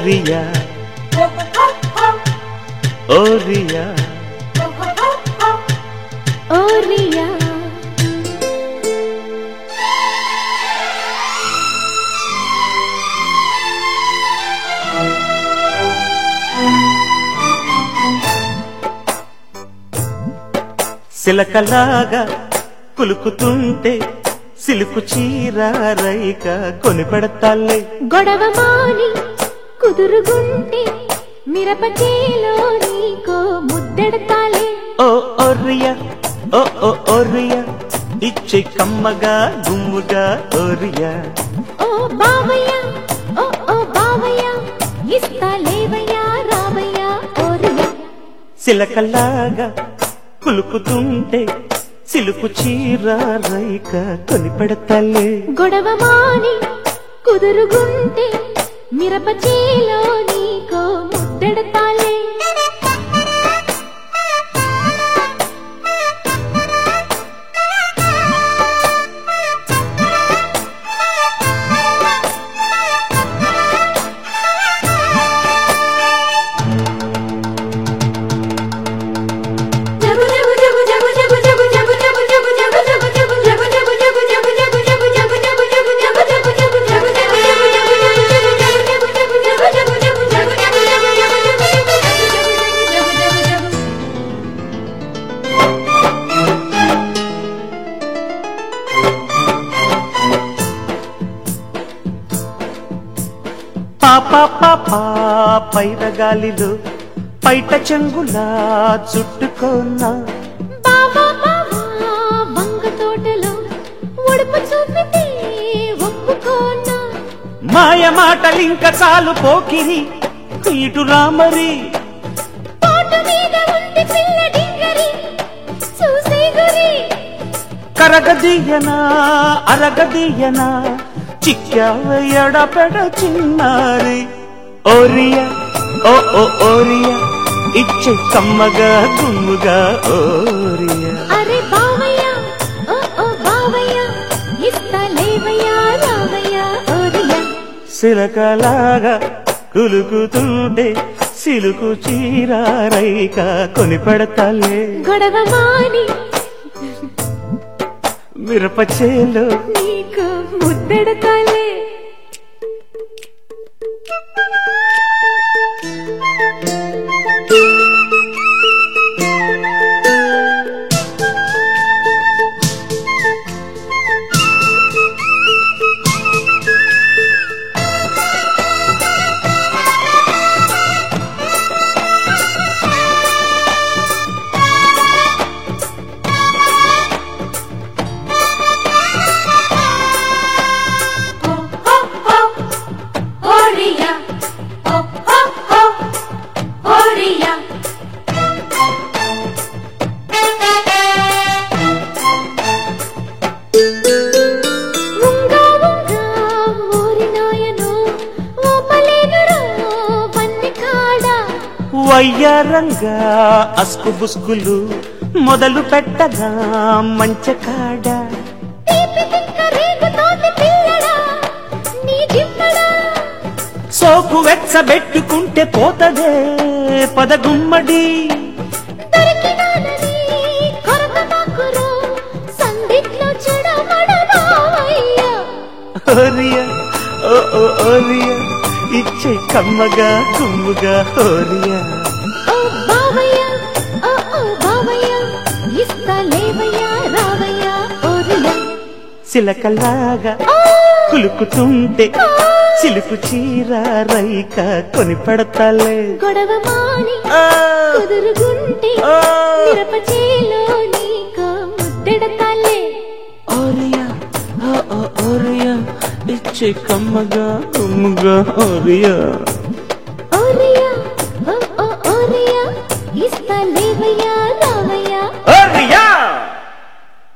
ఓరియా ఓరియా ఓరియా సిలకలాగా కులుకుతుంటే silk చీర రైక కొని పెడతాలే గొడవ మాని కుదురుగుంటే మిరపచేలో నీకో ముద్దెడతాలే ఓ ఓరియా ఓ ఓ ఓరియా ఇచ్చే కమ్మగా గుమ్ముగా ఓరియా ఓ బావయ్య ఓ ఓ బావయ్య ఇస్తా లేవయ్యా రావయ్య ఓరియా సిలకలాగా కులుకుతుంటే సిలుకు చీర రైక కొని పెడతాలే గొడవ మాని కుదురుగుంటే మిరపచేలో నీకో ముద్దెడతాలే పాపా పాపా పైన గాలిలో పైట చెంగులా చుట్టుకోన్నా బావా బావా వంగ తోటలో ఉడుపు చూపితే ఒప్పుకోనా మాయ మాటలింక చాలు పోకిరి ఇటు రామరి తోట మీద ఉంది పిల్ల డింగరి చూసే గురి కరగదీయనా అరగదీయనా చిక్కావ ఎడపెడ చిన్నారి ఓరియా ఓ ఓ ఓరియా ఇచ్చే కమ్మగా గుమ్ముగా ఓరియా అరే బావయ్య ఓ ఓ బావయ్య ఇస్తా లేవయ్యా రావయ్యా ఓరియా సిలకలాగా కులుకుతుంటే సిలుకు చీరారైక కొని పెడతాలే గొడవ మాని మిరపచేలో నీకు ముద్దెడతాలే ఓరియా ఓ ఓ ఓ ఓరియా ఉంగా ఉంగా ఓరి నాయనో ఓపలేనురో వన్నె కాడా వయ్యారంగా అస్కు బుస్కులు మొదలు పెట్టగా మంచకాడ తీపి తిక్క రేగుతోంది పిల్లడా నీ జిమ్మడా సోకు వెచ్చబెట్టుకుంటే పోతదే పదగుమ్మడి దొరికినానని కొరత మాకురో సందిట్లో చెడమడనావయ్యా ఓరియా ఓ ఓ ఓరియా ఇచ్చే కమ్మగా కుమ్ముగా ఓరియా ఓ బావయ్య ఓ ఓ బావయ్య ఇస్తా లేవయ్యా రావయ్యా ఓరియా సిలకలాగా కులుకుతుంటే సిలుకు చీర రైక కొని పెడతాలే గొడవ మాని ఆ, కుదురుగుంటే ఆ. మిరపచేలో నీకు ముద్దెడతాలే ఓరియా ఓ ఓ ఓరియా ఇచ్చే కమ్మగా కుమ్ముగా ఓరియా